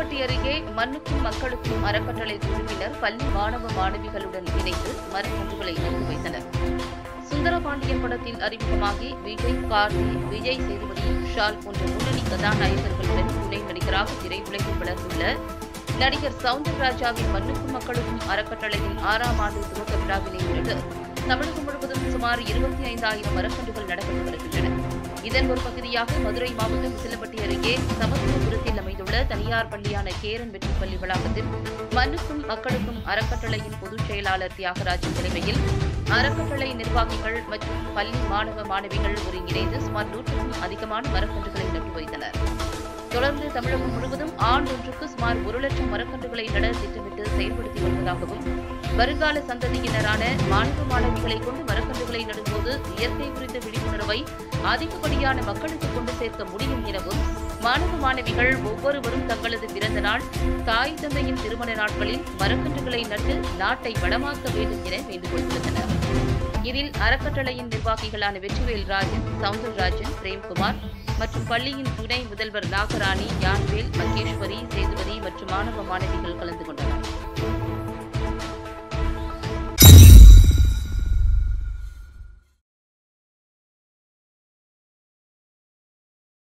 உசிலம்பட்டி அருகே மண்ணுக்கும் மக்களுக்கும் அறக்கட்டளை குழுவினர் பள்ளி மாணவ மாணவிகளுடன் இணைந்து மரக்கன்றுகளை நட்டு வைத்தனர் சுந்தரபாண்டியன் படத்தில் அறிமுகமாகி விஜய் கார்த்தி விஜய் சேதுபதி விஷால் போன்ற முன்னணி கதாநாயகர்களுடன் துணை நடிகராக திரையுலகில் வளர்ந்துள்ள நடிகர் சவுந்தரராஜாவின் மண்ணுக்கும் மக்களுக்கும் அறக்கட்டளையின் ஆறாம் ஆண்டு துவக்க விழாவினை முன்னிட்டு தமிழகம் முழுவதும் சுமார் இருபத்தி ஐந்தாயிரம் மரக்கன்றுகள் நடப்பட்டு வருகின்றன இதன் ஒரு பகுதியாக மதுரை மாவட்டம் உசிலம்பட்டி அருகே சமத்துவபுரத்தில் அமைந்துள்ள தனியார் பள்ளியான கேரன் வெற்றி பள்ளி வளாகத்தில் மண்ணுக்கும் மக்களுக்கும் அறக்கட்டளையின் பொதுச் செயலாளர் தியாகராஜன் தலைமையில் அறக்கட்டளை நிர்வாகிகள் மற்றும் பள்ளி மாணவ மாணவிகள் ஒருங்கிணைந்து சுமார் நூற்றுக்கும் அதிகமான மரக்கன்றுகளை நட்டு வைத்தனர் தொடர்ந்து தமிழகம் முழுவதும் ஆண்டொன்றுக்கு சுமார் ஒரு லட்சம் மரக்கன்றுகளை நட திட்டமிட்டு செயல்படுத்தி வருவதாகவும் வருங்கால சந்ததியினரான மாணவ மாணவிகளை கொண்டு மரக்கன்றுகளை நடும்போது இயற்கை குறித்த விழிப்புணர்வை அதிகப்படியான மக்களுக்கு கொண்டு சேர்க்க முடியும் எனவும் மாணவ மாணவிகள் ஒவ்வொருவரும் தங்களது பிறந்த நாள் தாய் தந்தையின் திருமண நாட்களில் மரக்கன்றுகளை நட்டு நாட்டை வளமாக்க வேண்டும் என வேண்டுகோள் விடுத்தனர் இதில் அறக்கட்டளையின் நிர்வாகிகளான வெற்றிவேல் ராஜன் சவுந்தரராஜன் பிரேம்குமார் மற்றும் பள்ளியின் துணை முதல்வர் நாகராணி யான்வேல் மகேஸ்வரி சேதுபதி மற்றும் மாணவ மாணவிகள் கலந்து கொண்டனர்